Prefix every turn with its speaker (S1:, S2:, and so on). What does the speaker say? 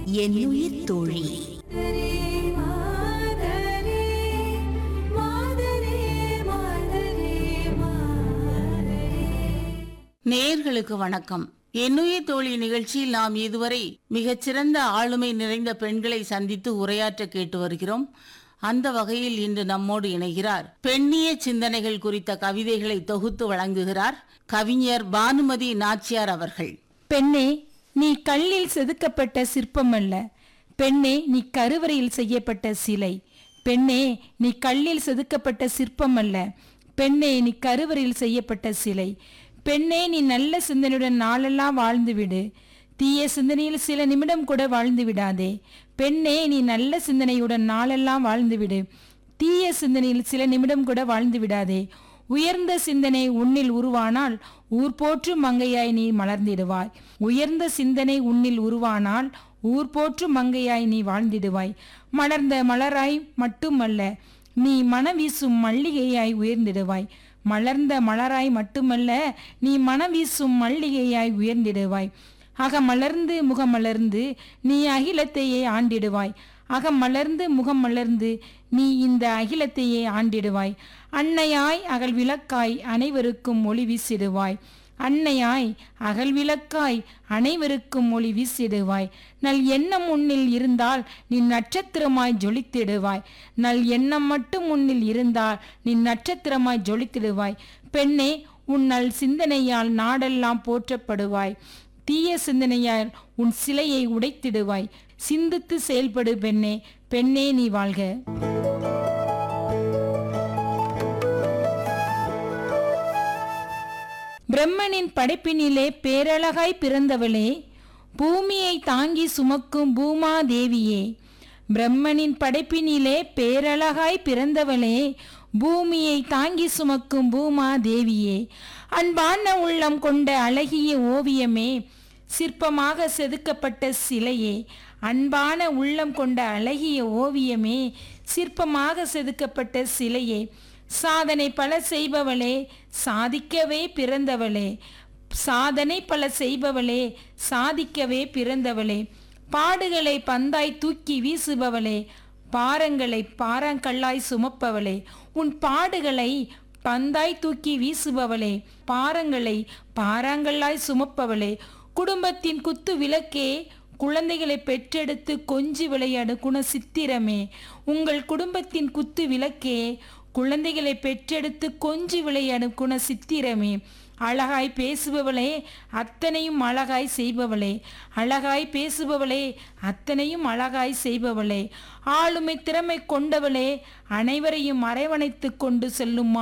S1: என்னுயிர் தோழி
S2: நேயர்களுக்கு வணக்கம் என்னுயிர் தோழி நிகழ்ச்சியில் நாம் இதுவரை மிகச்சிறந்த ஆளுமை நிறைந்த பெண்களை சந்தித்து உரையாற்ற கேட்டு வருகிறோம் அந்த வகையில் இன்று நம்மோடு இணைகிறார் பெண்ணிய சிந்தனைகள் குறித்த கவிதைகளை தொகுத்து வழங்குகிறார் கவிஞர் பானுமதி நாச்சியார் அவர்கள்
S3: பெண்ணே நீ கல்லில் செதுக்கப்பட்ட சிற்பம் அல்ல பெண்ணே நீ கருவறையில் செய்யப்பட்ட சிலை பெண்ணே நீ கல்லில் செதுக்கப்பட்ட சிற்பம் அல்ல பெண்ணே நீ கருவறையில் செய்யப்பட்ட சிலை பெண்ணே நீ நல்ல சிந்தனையுடன் நாளெல்லாம் வாழ்ந்து விடு தீய சிந்தனையில் சில நிமிடம் கூட வாழ்ந்து விடாதே பெண்ணே நீ நல்ல சிந்தனையுடன் நாளெல்லாம் வாழ்ந்து விடு தீய சிந்தனையில் சில நிமிடம் கூட வாழ்ந்து விடாதே உயர்ந்த சிந்தனை உன்னில் உருவானால் ஊர் போற்றும் மங்கையாய் நீ மலர்ந்திடுவாய் உயர்ந்த சிந்தனை உன்னில் உருவானால் ஊர் போற்றும் மங்கையாய் நீ வாழ்ந்திடுவாய் மலர்ந்த மலராய் மட்டுமல்ல நீ மனம் வீசும் மல்லிகையாய் உயர்ந்திடுவாய் மலர்ந்த மலராய் மட்டுமல்ல நீ மனம் வீசும் மல்லிகையாய் உயர்ந்திடுவாய் அகமலர்ந்து முகமலர்ந்து நீ அகிலத்தையே ஆண்டிடுவாய் அகமலர்ந்து முகம் மலர்ந்து நீ இந்த அகிலத்தையே ஆண்டிடுவாய் அன்னையாய் அகல் விளக்காய் அனைவருக்கும் ஒளி வீசிடுவாய் அன்னையாய் அகல் விளக்காய் அனைவருக்கும் ஒளி வீசிடுவாய் நல் எண்ணம் உன்னில் இருந்தால் நீ நட்சத்திரமாய் ஜொலித்திடுவாய் நல் எண்ணம் மட்டும் உன்னில் இருந்தால் நீ நட்சத்திரமாய் ஜொலித்திடுவாய் பெண்ணே உன் நல் சிந்தனையால் நாடெல்லாம் போற்றப்படுவாய் தீய சிந்தனையால் உன் சிலையை உடைத்திடுவாய் சிந்தித்து செயல்படு பெண்ணே பெண்ணே நீ வாழ்க பிரம்மனின் படைப்பினிலே பேரழகாய் பிறந்தவளே பூமியை தாங்கி சுமக்கும் பூமாதேவியே பிரம்மனின் படைப்பினிலே பேரழகாய் பிறந்தவளே பூமியை தாங்கி சுமக்கும் பூமாதேவியே அன்பான உள்ளம் கொண்ட அழகிய ஓவியமே சிற்பமாக செதுக்கப்பட்ட சிலையே அன்பான உள்ளம் கொண்ட அழகிய ஓவியமே சிற்பமாக செதுக்கப்பட்ட சிலையே சாதனை பல செய்பவளே சாதிக்கவே பிறந்தவளே சாதனை பல செய்பவளே சாதிக்கவே பிறந்தவளே பாடுகளை பந்தாய் தூக்கி வீசுபவளே பாரங்களை பாறாங்கல்லாய் சுமப்பவளே உன் பாடுகளை பந்தாய் தூக்கி வீசுபவளே பாரங்களை பாறாங்கல்லாய் சுமப்பவளே குடும்பத்தின் குத்து விளக்கே குழந்தைகளை பெற்றெடுத்து கொஞ்சி விளையாடு குண சித்திரமே உங்கள் குடும்பத்தின் குத்து விளக்கே குழந்தைகளை பெற்றெடுத்து கொஞ்சி விளையாடும் குண சித்திரமே அழகாய் பேசுபவளே அத்தனையும் அழகாய் செய்பவளே அழகாய் பேசுபவளே அத்தனையும் அழகாய் செய்பவளே ஆளுமை திறமை கொண்டவளே அனைவரையும் அரவணைத்து கொண்டு செல்லும்